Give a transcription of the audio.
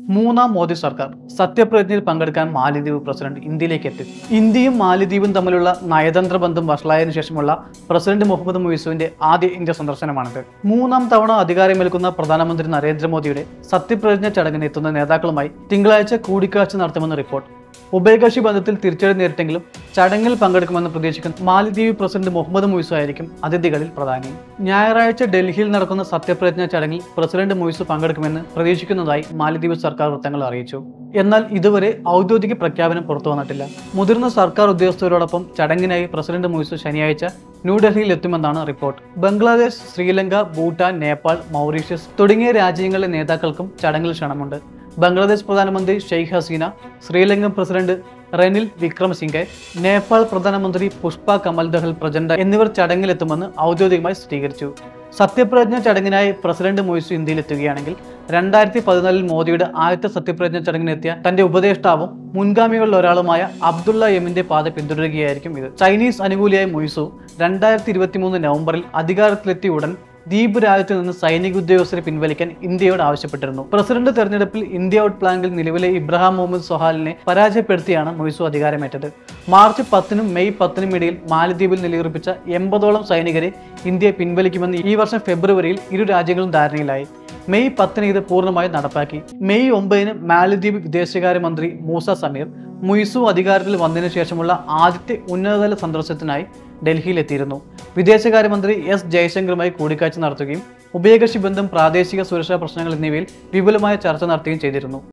മൂന്നാം മോദി സർക്കാർ സത്യപ്രതിജ്ഞയിൽ പങ്കെടുക്കാൻ മാലിദ്വീപ് പ്രസിഡന്റ് ഇന്ത്യയിലേക്ക് എത്തി ഇന്ത്യയും മാലിദ്വീപും തമ്മിലുള്ള നയതന്ത്ര ബന്ധം വഷളായതിനു ശേഷമുള്ള പ്രസിഡന്റ് മുഹമ്മദ് മുയിസുവിന്റെ ആദ്യ ഇന്ത്യ സന്ദർശനമാണിത് മൂന്നാം തവണ അധികാരമേൽക്കുന്ന പ്രധാനമന്ത്രി നരേന്ദ്രമോദിയുടെ സത്യപ്രതിജ്ഞ ചടങ്ങിന് എത്തുന്ന നേതാക്കളുമായി തിങ്കളാഴ്ച കൂടിക്കാഴ്ച നടത്തുമെന്ന് റിപ്പോർട്ട് ഉഭയകക്ഷി ബന്ധത്തിൽ തിരിച്ചടി നേരിട്ടെങ്കിലും ചടങ്ങിൽ പങ്കെടുക്കുമെന്ന് പ്രതീക്ഷിക്കുന്ന മാലിദ്വീപ് പ്രസിഡന്റ് മുഹമ്മദ് മുയിസു ആയിരിക്കും അതിഥികളിൽ പ്രധാനി ഞായറാഴ്ച ഡൽഹിയിൽ നടക്കുന്ന സത്യപ്രതിജ്ഞ ചടങ്ങിൽ പ്രസിഡന്റ് മുയിസു പങ്കെടുക്കുമെന്ന് പ്രതീക്ഷിക്കുന്നതായി മാലിദ്വീപ് സർക്കാർ വൃത്തങ്ങൾ അറിയിച്ചു എന്നാൽ ഇതുവരെ ഔദ്യോഗിക പ്രഖ്യാപനം പുറത്തു വന്നിട്ടില്ല മുതിർന്ന സർക്കാർ ഉദ്യോഗസ്ഥരോടൊപ്പം ചടങ്ങിനായി പ്രസിഡന്റ് മുയിസു ശനിയാഴ്ച ന്യൂഡൽഹിയിൽ എത്തുമെന്നാണ് റിപ്പോർട്ട് ബംഗ്ലാദേശ് ശ്രീലങ്ക ഭൂട്ടാൻ നേപ്പാൾ മൗറീഷ്യസ് തുടങ്ങിയ രാജ്യങ്ങളിലെ നേതാക്കൾക്കും ചടങ്ങിൽ ക്ഷണമുണ്ട് ബംഗ്ലാദേശ് പ്രധാനമന്ത്രി ഷെയ്ഖ് ഹസീന ശ്രീലങ്കൻ പ്രസിഡന്റ് റെനിൽ വിക്രമസിംഗെ നേപ്പാൾ പ്രധാനമന്ത്രി പുഷ്പ കമൽ ദഹൽ പ്രചണ്ഡ എന്നിവർ ചടങ്ങിലെത്തുമെന്ന് ഔദ്യോഗികമായി സ്ഥിരീകരിച്ചു സത്യപ്രതിജ്ഞ ചടങ്ങിനായി പ്രസിഡന്റ് മൊയ്സു ഇന്ത്യയിലെത്തുകയാണെങ്കിൽ രണ്ടായിരത്തി പതിനാലിൽ മോദിയുടെ ആദ്യത്തെ സത്യപ്രതിജ്ഞ ചടങ്ങിനെത്തിയ തന്റെ ഉപദേഷ്ടാവും മുൻഗാമികളിൽ ഒരാളുമായ അബ്ദുള്ള യമിന്റെ പാത പിന്തുടരുകയായിരിക്കും ഇത് ചൈനീസ് അനുകൂലിയായ മൊയ്സു രണ്ടായിരത്തി ഇരുപത്തി മൂന്ന് നവംബറിൽ അധികാരത്തിലെത്തിയ ഉടൻ ദ്വീപ് രാജ്യത്ത് നിന്ന് സൈനിക ഉദ്യോഗസ്ഥരെ പിൻവലിക്കാൻ ഇന്ത്യയോട് ആവശ്യപ്പെട്ടിരുന്നു പ്രസിഡന്റ് തെരഞ്ഞെടുപ്പിൽ ഇന്ത്യ ഔട്ട് പ്ലാങ്കിൽ നിലവിലെ ഇബ്രാഹിം മുഹമ്മദ് സൊഹാലിനെ പരാജയപ്പെടുത്തിയാണ് മൊയ്സു അധികാരമേറ്റത് മാർച്ച് പത്തിനും മെയ് പത്തിനും ഇടയിൽ മാലദ്വീപിൽ നിലയുറപ്പിച്ച എൺപതോളം സൈനികരെ ഇന്ത്യ പിൻവലിക്കുമെന്ന് ഈ വർഷം ഫെബ്രുവരിയിൽ ഇരു രാജ്യങ്ങളും ധാരണയിലായി മെയ് പത്തിന് ഇത് പൂർണ്ണമായി നടപ്പാക്കി മെയ് ഒമ്പതിന് മാലദ്വീപ് വിദേശകാര്യമന്ത്രി മൂസ സമീർ മുയ്സു അധികാരത്തിൽ വന്നതിനു ശേഷമുള്ള ആദ്യത്തെ ഉന്നതതല സന്ദർശനത്തിനായി ഡൽഹിയിലെത്തിയിരുന്നു വിദേശകാര്യമന്ത്രി എസ് ജയശങ്കറുമായി കൂടിക്കാഴ്ച നടത്തുകയും ഉഭയകക്ഷി ബന്ധം പ്രാദേശിക സുരക്ഷാ പ്രശ്നങ്ങൾ എന്നിവയിൽ വിപുലമായ ചർച്ച നടത്തുകയും ചെയ്തിരുന്നു